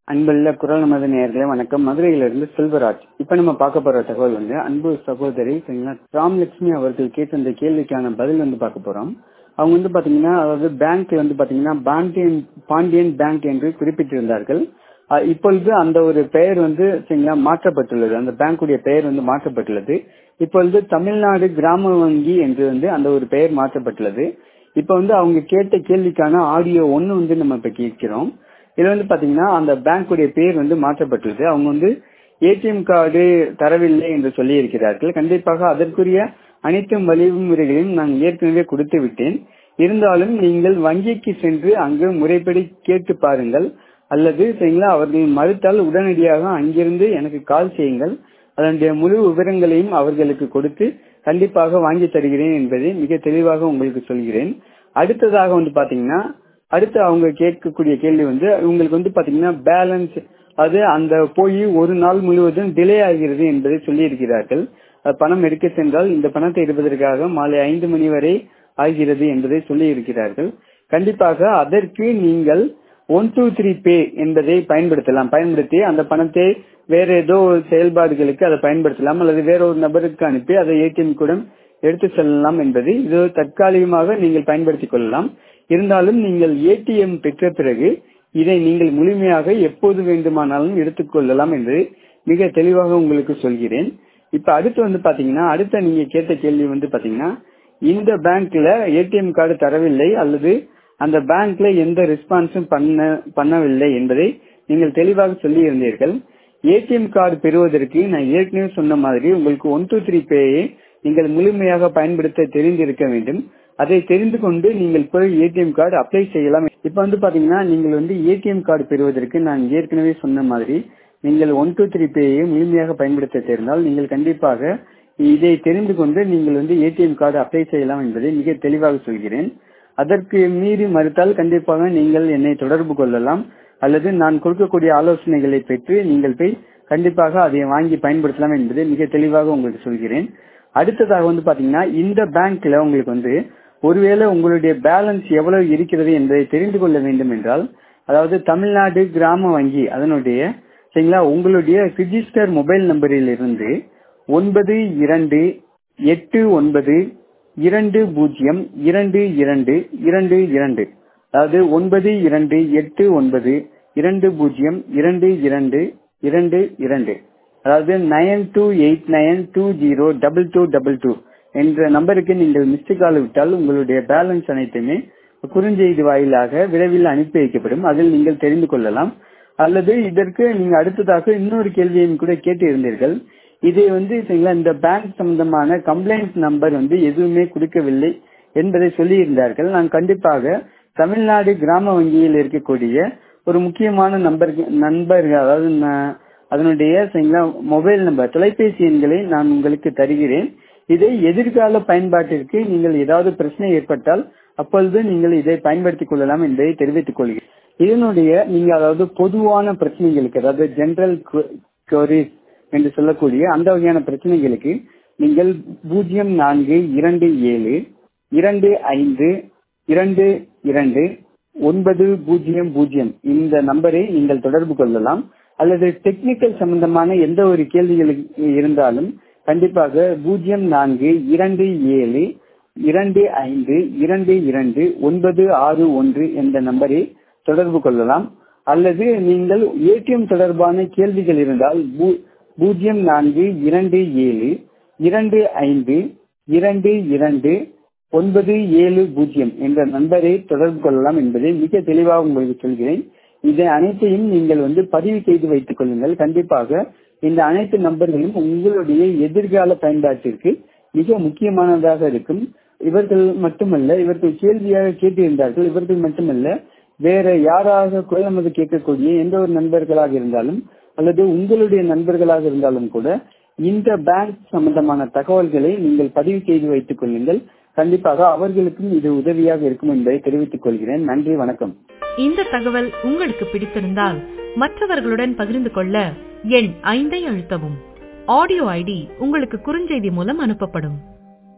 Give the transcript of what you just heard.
அன்புள்ள குரல் நமது நேயர்களே வணக்கம் மதுரையிலிருந்து செல்வராஜ் இப்ப நம்ம பார்க்க போற தகவல் வந்து அன்பு சகோதரி சரிங்களா ராம்லட்சுமி அவர்கள் கேட்ட இந்த கேள்விக்கான பதில் வந்து பார்க்க போறோம் அவங்க வந்து பாத்தீங்கன்னா அதாவது பேங்க் வந்து பாத்தீங்கன்னா பாண்டியன் பாண்டியன் பேங்க் என்று குறிப்பிட்டிருந்தார்கள் அஹ் இப்பொழுது அந்த ஒரு பெயர் வந்து சரிங்களா மாற்றப்பட்டுள்ளது அந்த பேங்குடைய பெயர் வந்து மாற்றப்பட்டுள்ளது இப்பொழுது தமிழ்நாடு கிராம வங்கி என்று வந்து அந்த ஒரு பெயர் மாற்றப்பட்டுள்ளது இப்ப வந்து அவங்க கேட்ட கேள்விக்கான ஆடியோ ஒன்னு வந்து நம்ம இப்ப கேட்கிறோம் இதுல வந்து பாத்தீங்கன்னா அந்த பேங்குடைய பேர் வந்து மாற்றப்பட்டுள்ளது அவங்க வந்து ஏடிஎம் கார்டு தரவில்லை என்று சொல்லி இருக்கிறார்கள் கண்டிப்பாக அதற்குரிய அனைத்து வழிமுறைகளையும் நான் ஏற்கனவே கொடுத்து விட்டேன் இருந்தாலும் நீங்கள் வங்கிக்கு சென்று அங்கு முறைப்படி கேட்டு பாருங்கள் அல்லது சரிங்களா அவர்கள் மறுத்தால் உடனடியாக அங்கிருந்து எனக்கு கால் செய்யுங்கள் அதனுடைய முழு விவரங்களையும் அவர்களுக்கு கொடுத்து கண்டிப்பாக வாங்கி தருகிறேன் என்பதை மிக தெளிவாக உங்களுக்கு சொல்கிறேன் அடுத்ததாக வந்து பாத்தீங்கன்னா அடுத்து அவங்க கேட்கக்கூடிய கேள்வி வந்து உங்களுக்கு வந்து பாத்தீங்கன்னா பேலன்ஸ் அது அந்த போய் ஒரு நாள் முழுவதும் டிலே ஆகிறது என்பதை சொல்லி இருக்கிறார்கள் பணம் எடுக்க சென்றால் இந்த பணத்தை எடுப்பதற்காக மாலை ஐந்து மணி வரை ஆகிறது என்பதை சொல்லி இருக்கிறார்கள் கண்டிப்பாக அதற்கு நீங்கள் ஒன் டூ த்ரீ பே என்பதை பயன்படுத்தலாம் பயன்படுத்தி அந்த பணத்தை வேற ஏதோ செயல்பாடுகளுக்கு அதை பயன்படுத்தலாம் அல்லது வேற ஒரு நபருக்கு அனுப்பி அதை ஏடிஎம் கூட எடுத்து செல்லலாம் என்பது இது தற்காலிகமாக நீங்கள் பயன்படுத்திக் கொள்ளலாம் இருந்தாலும் நீங்கள் ஏடிஎம் பெற்ற பிறகு இதை நீங்கள் முழுமையாக எப்போது வேண்டுமானாலும் எடுத்துக்கொள்ளலாம் என்று மிக தெளிவாக உங்களுக்கு சொல்கிறேன் இப்ப அடுத்து வந்து பாத்தீங்கன்னா அடுத்த நீங்க கேட்ட கேள்வி வந்து பாத்தீங்கன்னா இந்த பேங்க்ல ஏடிஎம் கார்டு தரவில்லை அல்லது அந்த பேங்க்ல எந்த ரெஸ்பான்ஸும் பண்ண பண்ணவில்லை என்பதை நீங்கள் தெளிவாக சொல்லி இருந்தீர்கள் ஏடிஎம் கார்டு பெறுவதற்கு நான் ஏற்கனவே சொன்ன மாதிரி உங்களுக்கு ஒன் டூ த்ரீ பேயை நீங்கள் முழுமையாக பயன்படுத்த தெரிந்திருக்க வேண்டும் அதை தெரிந்து கொண்டு நீங்கள் போய் ஏடிஎம் கார்டு அப்ளை செய்யலாம் இப்ப வந்து பாத்தீங்கன்னா நீங்கள் வந்து ஏடிஎம் கார்டு பெறுவதற்கு நான் ஏற்கனவே சொன்ன மாதிரி நீங்கள் ஒன் டூ த்ரீ பேயை முழுமையாக பயன்படுத்த தெரிந்தால் நீங்கள் கண்டிப்பாக இதை தெரிந்து கொண்டு நீங்கள் வந்து ஏடிஎம் கார்டு அப்ளை செய்யலாம் என்பதை மிக தெளிவாக சொல்கிறேன் அதற்கு மீறி மறுத்தால் கண்டிப்பாக நீங்கள் என்னை தொடர்பு கொள்ளலாம் அல்லது நான் கொடுக்கக்கூடிய ஆலோசனைகளை பெற்று நீங்கள் போய் கண்டிப்பாக அதை வாங்கி பயன்படுத்தலாம் என்பதை மிக தெளிவாக உங்களுக்கு சொல்கிறேன் அடுத்ததாக வந்து பாத்தீங்கன்னா இந்த பேங்க்ல உங்களுக்கு வந்து ஒருவேளை உங்களுடைய பேலன்ஸ் எவ்வளவு இருக்கிறது என்பதை தெரிந்து கொள்ள வேண்டும் என்றால் அதாவது தமிழ்நாடு கிராம வங்கி அதனுடைய சரிங்களா உங்களுடைய ரிஜிஸ்டர் மொபைல் நம்பரில் இருந்து ஒன்பது இரண்டு எட்டு ஒன்பது இரண்டு பூஜ்ஜியம் இரண்டு இரண்டு இரண்டு இரண்டு அதாவது ஒன்பது இரண்டு எட்டு ஒன்பது இரண்டு பூஜ்ஜியம் இரண்டு இரண்டு இரண்டு இரண்டு அதாவது nine two eight nine two zero double two double two என்ற நம்பருக்கு நீங்கள் மிஸ்டு கால் விட்டால் உங்களுடைய பேலன்ஸ் அனைத்துமே குறுஞ்செய்தி வாயிலாக விரைவில் அனுப்பி வைக்கப்படும் அதில் நீங்கள் தெரிந்து கொள்ளலாம் அல்லது இதற்கு நீங்க அடுத்ததாக இன்னொரு கேள்வியையும் கூட கேட்டு இருந்தீர்கள் இதை வந்து இந்த பேங்க் சம்பந்தமான கம்ப்ளைண்ட் நம்பர் வந்து எதுவுமே கொடுக்கவில்லை என்பதை சொல்லி இருந்தார்கள் நான் கண்டிப்பாக தமிழ்நாடு கிராம வங்கியில் இருக்கக்கூடிய ஒரு முக்கியமான நம்பர் நண்பர்கள் அதாவது அதனுடைய மொபைல் நம்பர் தொலைபேசி எண்களை நான் உங்களுக்கு தருகிறேன் இதை எதிர்கால பயன்பாட்டிற்கு நீங்கள் ஏதாவது பிரச்சனை ஏற்பட்டால் அப்பொழுது நீங்கள் இதை பயன்படுத்திக் கொள்ளலாம் என்பதை தெரிவித்துக் கொள்கிறேன் இதனுடைய நீங்க அதாவது பொதுவான பிரச்சனைகளுக்கு அதாவது ஜெனரல் குவரிஸ் என்று சொல்லக்கூடிய அந்த வகையான பிரச்சனைகளுக்கு நீங்கள் பூஜ்ஜியம் நான்கு இரண்டு ஏழு இரண்டு ஐந்து இரண்டு இரண்டு ஒன்பது பூஜ்ஜியம் பூஜ்ஜியம் இந்த நம்பரை நீங்கள் தொடர்பு கொள்ளலாம் அல்லது டெக்னிக்கல் சம்பந்தமான எந்த ஒரு கேள்விகள் இருந்தாலும் கண்டிப்பாக பூஜ்ஜியம் நான்கு இரண்டு ஏழு இரண்டு ஐந்து இரண்டு இரண்டு ஒன்பது ஆறு ஒன்று என்ற நம்பரை தொடர்பு கொள்ளலாம் அல்லது நீங்கள் ஏடிஎம் தொடர்பான கேள்விகள் இருந்தால் பூஜ்ஜியம் நான்கு இரண்டு ஏழு இரண்டு ஐந்து இரண்டு இரண்டு ஒன்பது ஏழு பூஜ்ஜியம் என்ற நம்பரை தொடர்பு கொள்ளலாம் என்பதை மிக தெளிவாக உங்களுக்கு சொல்கிறேன் இதை அனைத்தையும் நீங்கள் வந்து பதிவு செய்து வைத்துக் கொள்ளுங்கள் கண்டிப்பாக இந்த அனைத்து நம்பர்களும் உங்களுடைய எதிர்கால பயன்பாட்டிற்கு மிக முக்கியமானதாக இருக்கும் இவர்கள் மட்டுமல்ல இவர்கள் கேள்வியாக கேட்டிருந்தார்கள் இவர்கள் மட்டுமல்ல வேற யாராக குரலமது கேட்கக்கூடிய எந்த ஒரு நண்பர்களாக இருந்தாலும் அல்லது உங்களுடைய நண்பர்களாக இருந்தாலும் கூட இந்த பேங்க் சம்பந்தமான தகவல்களை நீங்கள் பதிவு செய்து வைத்துக் கொள்ளுங்கள் கண்டிப்பாக அவர்களுக்கும் இது உதவியாக இருக்கும் என்பதை தெரிவித்துக் கொள்கிறேன் நன்றி வணக்கம் இந்த தகவல் உங்களுக்கு பிடித்திருந்தால் மற்றவர்களுடன் பகிர்ந்து கொள்ள எண் ஐந்தை அழுத்தவும் ஆடியோ ஐடி உங்களுக்கு குறுஞ்செய்தி மூலம் அனுப்பப்படும்